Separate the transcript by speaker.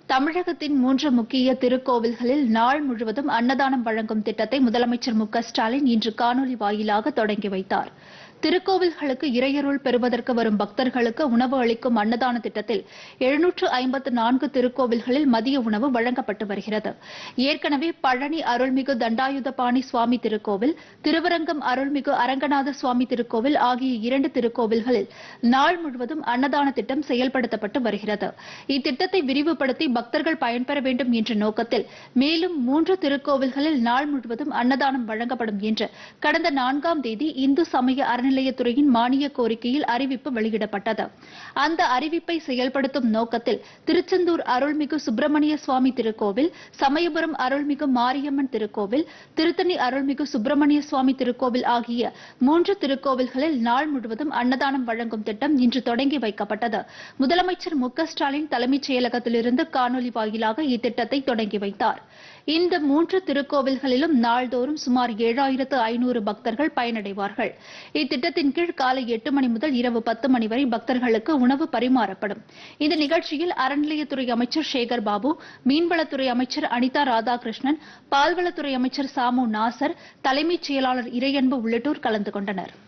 Speaker 1: தமிழகத்தின் மூன்று முக்கிய திருக்கோவில்களில் நாள் முழுவதும் அன்னதானம் வழங்கும் திட்டத்தை முதலமைச்சர் மு க ஸ்டாலின் இன்று காணொலி வாயிலாக தொடங்கி வைத்தார் திருக்கோவில்களுக்கு இறையருள் பெறுவதற்கு வரும் பக்தர்களுக்கு உணவு அளிக்கும் அன்னதான திட்டத்தில் எழுநூற்று ஐம்பத்து நான்கு திருக்கோவில்களில் மதிய உணவு வழங்கப்பட்டு வருகிறது ஏற்கனவே பழனி அருள்மிகு தண்டாயுதபாணி சுவாமி திருக்கோவில் திருவரங்கம் அருள்மிகு அரங்கநாத சுவாமி திருக்கோவில் ஆகிய இரண்டு திருக்கோவில்களில் நாள் முழுவதும் அன்னதான திட்டம் செயல்படுத்தப்பட்டு வருகிறது இத்திட்டத்தை விரிவுபடுத்தி பக்தர்கள் பயன்பெற வேண்டும் என்ற நோக்கத்தில் மேலும் மூன்று திருக்கோவில்களில் நாள் முழுவதும் அன்னதானம் வழங்கப்படும் என்று கடந்த நான்காம் தேதி இந்து சமய அறநிலையத்துறையின் மானிய கோரிக்கையில் அறிவிப்பு வெளியிடப்பட்டது அந்த அறிவிப்பை செயல்படுத்தும் நோக்கத்தில் திருச்செந்தூர் அருள்மிகு சுப்பிரமணிய சுவாமி திருக்கோவில் சமயபுரம் அருள்மிகு மாரியம்மன் திருக்கோவில் திருத்தணி அருள்மிகு சுப்பிரமணிய சுவாமி திருக்கோவில் ஆகிய மூன்று திருக்கோவில்களில் நாள் முழுவதும் அன்னதானம் வழங்கும் திட்டம் இன்று தொடங்கி வைக்கப்பட்டது முதலமைச்சர் மு க ஸ்டாலின் தலைமைச் செயலகத்திலிருந்து காணொலி வாயிலாக இத்திட்டத்தை தொடங்கி வைத்தார் இந்த மூன்று திருக்கோவில்களிலும் நாள்தோறும் சுமார் ஏழாயிரத்து ஐநூறு பக்தர்கள் பயனடைவார்கள் இத்திட்டத்தின் கீழ் காலை எட்டு மணி முதல் இரவு பத்து மணி வரை பக்தர்களுக்கு உணவு பரிமாறப்படும் இந்த நிகழ்ச்சியில் அறநிலையத்துறை அமைச்சர் சேகர் பாபு மீன்வளத்துறை அமைச்சர் அனிதா ராதாகிருஷ்ணன் பால்வளத்துறை அமைச்சர் சாமு நாசர் தலைமைச் செயலாளர் இறையன்பு உள்ளிட்டோர் கலந்து கொண்டனர்